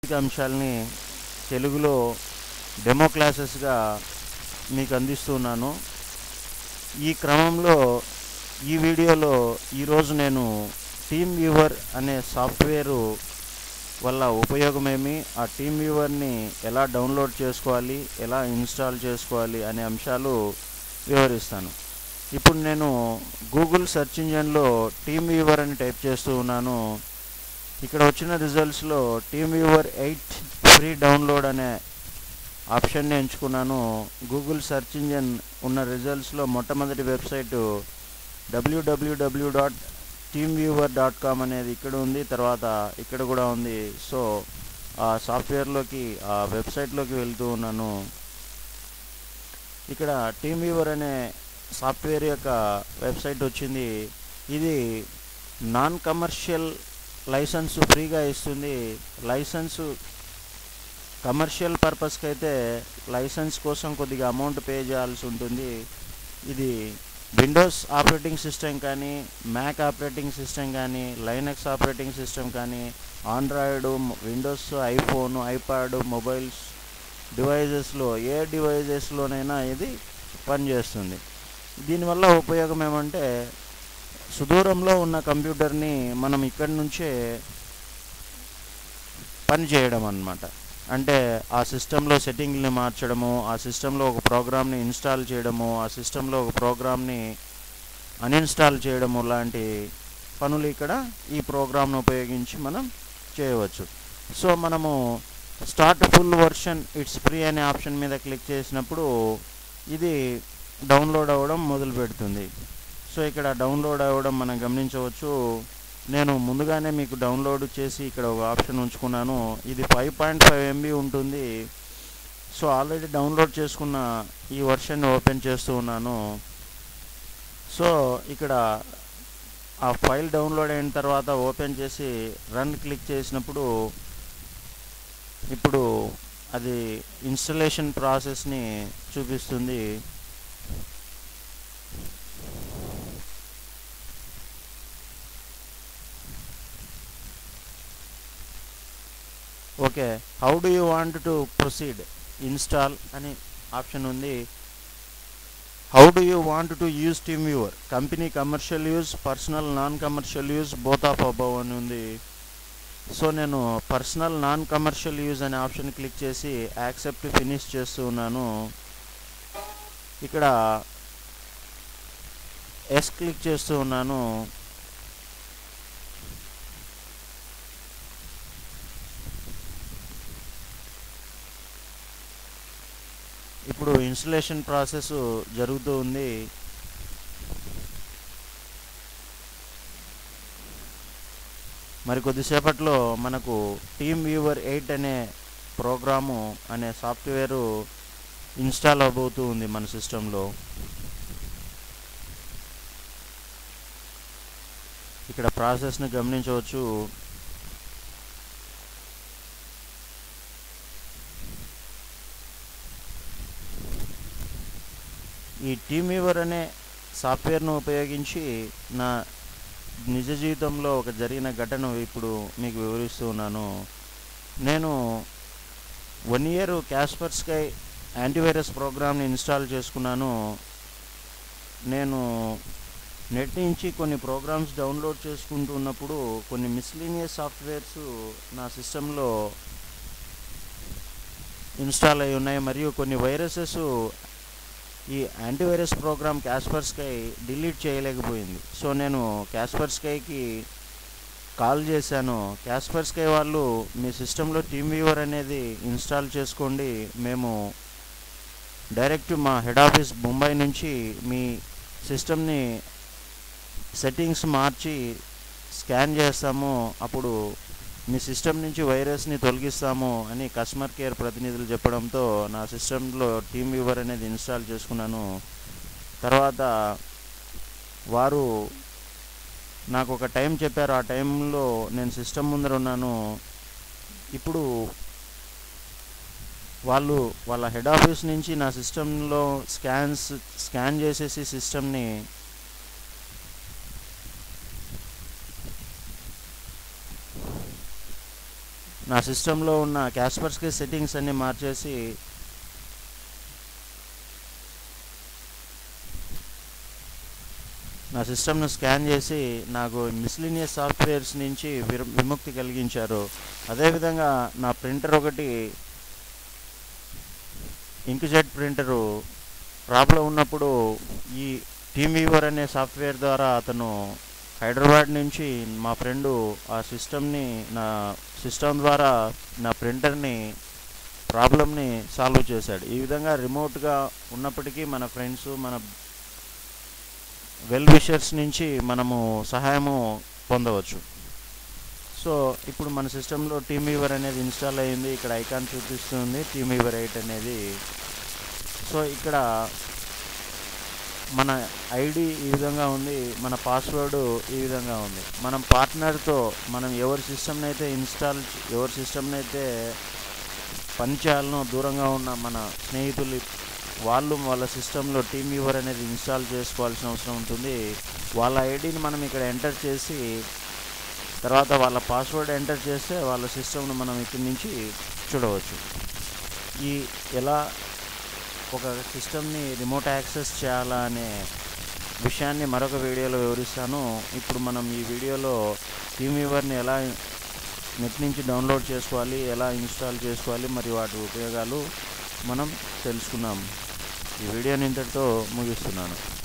అంశాలని తెలుగులో డెమో క్లాసెస్గా మీకు అందిస్తున్నాను ఈ క్రమంలో ఈ వీడియోలో ఈరోజు నేను టీమ్ వ్యూవర్ అనే సాఫ్ట్వేరు వల్ల ఉపయోగమేమి ఆ టీమ్ వ్యూవర్ని ఎలా డౌన్లోడ్ చేసుకోవాలి ఎలా ఇన్స్టాల్ చేసుకోవాలి అనే అంశాలు వివరిస్తాను ఇప్పుడు నేను గూగుల్ సెర్చ్ ఇంజన్లో టీమ్ వ్యూవర్ అని టైప్ చేస్తూ ఉన్నాను ఇక్కడ వచ్చిన రిజల్ట్స్లో TeamViewer eight free download అనే ఆప్షన్ని ఎంచుకున్నాను గూగుల్ సెర్చ్ ఇంజన్ ఉన్న రిజల్ట్స్లో మొట్టమొదటి వెబ్సైటు డబ్ల్యూడబ్ల్యూడబ్ల్యూ dot TeamViewer dot com అనేది ఇక్కడ ఉంది తర్వాత ఇక్కడ కూడా ఉంది సో ఆ సాఫ్ట్వేర్లోకి ఆ వెబ్సైట్లోకి వెళ్తూ ఉన్నాను ఇక్కడ టీమ్ వ్యూవర్ అనే సాఫ్ట్వేర్ యొక్క వెబ్సైట్ వచ్చింది ఇది నాన్ కమర్షియల్ లైసెన్స్ ఫ్రీగా ఇస్తుంది లైసెన్సు కమర్షియల్ పర్పస్కి అయితే లైసెన్స్ కోసం కొద్దిగా అమౌంట్ పే చేయాల్సి ఉంటుంది ఇది విండోస్ ఆపరేటింగ్ సిస్టమ్ కానీ మ్యాక్ ఆపరేటింగ్ సిస్టమ్ కానీ లైనక్స్ ఆపరేటింగ్ సిస్టమ్ కానీ Android Windows iPhone iPad mobiles డివైజెస్లో ఏ డివైజెస్లోనైనా ఇది పనిచేస్తుంది దీనివల్ల ఉపయోగం ఏమంటే సుదూరంలో ఉన్న కంప్యూటర్ని మనం ఇక్కడి నుంచే పని చేయడం అన్నమాట అంటే ఆ సిస్టంలో సెట్టింగ్ని మార్చడము ఆ సిస్టంలో ఒక ప్రోగ్రామ్ని ఇన్స్టాల్ చేయడము ఆ సిస్టంలో ఒక ప్రోగ్రామ్ని అన్ఇన్స్టాల్ చేయడము లాంటి పనులు ఇక్కడ ఈ ప్రోగ్రామ్ను ఉపయోగించి మనం చేయవచ్చు సో మనము start full version it's free అనే ఆప్షన్ మీద క్లిక్ చేసినప్పుడు ఇది డౌన్లోడ్ అవ్వడం మొదలు పెడుతుంది సో ఇక్కడ డౌన్లోడ్ అవ్వడం మనం గమనించవచ్చు నేను ముందుగానే మీకు డౌన్లోడ్ చేసి ఇక్కడ ఒక ఆప్షన్ ఉంచుకున్నాను ఇది ఫైవ్ పాయింట్ ఫైవ్ ఎంబీ ఉంటుంది సో ఆల్రెడీ డౌన్లోడ్ చేసుకున్న ఈ వర్షన్ ఓపెన్ చేస్తూ ఉన్నాను సో ఇక్కడ ఆ ఫైల్ డౌన్లోడ్ అయిన తర్వాత ఓపెన్ చేసి రన్ క్లిక్ చేసినప్పుడు ఇప్పుడు అది ఇన్స్టలేషన్ ప్రాసెస్ని చూపిస్తుంది okay how do you want to proceed install అని ఆప్షన్ ఉంది how do you want to use TeamViewer company commercial use personal non commercial use both of above అని ఉంది సో నేను పర్సనల్ నాన్ కమర్షియల్ యూజ్ అనే option click చేసి accept finish చేస్తూ ఉన్నాను ఇక్కడ ఎస్ క్లిక్ చేస్తూ ఉన్నాను ఇప్పుడు ఇన్స్టలేషన్ ప్రాసెస్ జరుగుతూ ఉంది మరి కొద్దిసేపట్లో మనకు టీమ్ వ్యూవర్ ఎయిట్ అనే ప్రోగ్రాము అనే సాఫ్ట్వేరు ఇన్స్టాల్ అవబోతూ ఉంది మన సిస్టంలో ఇక్కడ ప్రాసెస్ని గమనించవచ్చు ఈ టీమ్ వ్యూవర్ అనే సాఫ్ట్వేర్ను ఉపయోగించి నా నిజ జీవితంలో ఒక జరిగిన ఘటన ఇప్పుడు మీకు వివరిస్తూ ఉన్నాను నేను one year Kaspersky antivirus ప్రోగ్రామ్ని ఇన్స్టాల్ చేసుకున్నాను నేను నెట్ నుంచి కొన్ని ప్రోగ్రామ్స్ డౌన్లోడ్ చేసుకుంటున్నప్పుడు కొన్ని మిస్లీనియస్ సాఫ్ట్వేర్స్ నా సిస్టంలో ఇన్స్టాల్ అయి ఉన్నాయి మరియు కొన్ని వైరసెస్ ఈ antivirus program Kaspersky delete చేయలేకపోయింది సో నేను క్యాస్పర్ స్కైకి కాల్ చేశాను క్యాస్పర్ స్కై వాళ్ళు మీ సిస్టంలో టీమ్ వ్యూవర్ అనేది ఇన్స్టాల్ చేసుకోండి మేము డైరెక్ట్ మా హెడ్ ఆఫీస్ ముంబై నుంచి మీ సిస్టమ్ని సెట్టింగ్స్ మార్చి స్కాన్ చేస్తాము అప్పుడు మీ సిస్టమ్ నుంచి వైరస్ని తొలగిస్తాము అని కస్టమర్ కేర్ ప్రతినిధులు చెప్పడంతో నా సిస్టంలో టీమ్ వ్యూవర్ అనేది ఇన్స్టాల్ చేసుకున్నాను తర్వాత వారు నాకు ఒక టైం చెప్పారు ఆ టైంలో నేను సిస్టమ్ ముందర ఉన్నాను ఇప్పుడు వాళ్ళు వాళ్ళ హెడ్ ఆఫీస్ నుంచి నా సిస్టంలో స్కాన్స్ స్కాన్ చేసేసి సిస్టమ్ని నా సిస్టంలో ఉన్న క్యాస్పర్స్కి సెట్టింగ్స్ అన్నీ మార్చేసి నా సిస్టమ్ను స్కాన్ చేసి నాకు మిస్లీనియస్ సాఫ్ట్వేర్స్ నుంచి విర- విముక్తి కలిగించారు అదేవిధంగా నా ప్రింటర్ ఒకటి ఇంక్జెట్ ప్రింటరు ప్రాబ్లం ఉన్నప్పుడు ఈ టీమ్ వీవర్ అనే సాఫ్ట్వేర్ ద్వారా అతను హైదరాబాద్ నుంచి మా ఫ్రెండు ఆ సిస్టమ్ని నా సిస్టమ్ ద్వారా నా ప్రింటర్ని ప్రాబ్లమ్ని సాల్వ్ చేశాడు ఈ విధంగా రిమోట్గా ఉన్నప్పటికీ మన ఫ్రెండ్స్ మన వెల్ విషర్స్ నుంచి మనము సహాయము పొందవచ్చు సో ఇప్పుడు మన సిస్టంలో టీమ్ వీవర్ అనేది ఇన్స్టాల్ అయ్యింది ఇక్కడ ఐకాన్ చూపిస్తుంది టీమ్ వీవర్ ఎయిట్ అనేది సో ఇక్కడ మన ఐడి ఈ విధంగా ఉంది మన పాస్వర్డ్ ఈ విధంగా ఉంది మనం పార్ట్నర్తో మనం ఎవరి సిస్టమ్ని అయితే ఇన్స్టాల్ ఎవరి సిస్టమ్ని అయితే పనిచేయాలనో దూరంగా ఉన్న మన స్నేహితులు వాళ్ళు వాళ్ళ సిస్టంలో టీమ్ వ్యూవర్ అనేది ఇన్స్టాల్ చేసుకోవాల్సిన అవసరం ఉంటుంది వాళ్ళ ఐడిని మనం ఇక్కడ ఎంటర్ చేసి తర్వాత వాళ్ళ పాస్వర్డ్ ఎంటర్ చేస్తే వాళ్ళ సిస్టమ్ను మనం ఇక్కడి నుంచి చూడవచ్చు ఈ ఎలా ఒక సిస్టమ్ని రిమోట్ యాక్సెస్ చేయాలా అనే విషయాన్ని మరొక వీడియోలో వివరిస్తాను ఇప్పుడు మనం ఈ వీడియోలో టీమ్ వ్యూవర్ని ఎలా నెట్ నుంచి డౌన్లోడ్ చేసుకోవాలి ఎలా ఇన్స్టాల్ చేసుకోవాలి మరియు వాటి ఉపయోగాలు మనం తెలుసుకున్నాం ఈ వీడియోని ఇంతటితో ముగిస్తున్నాను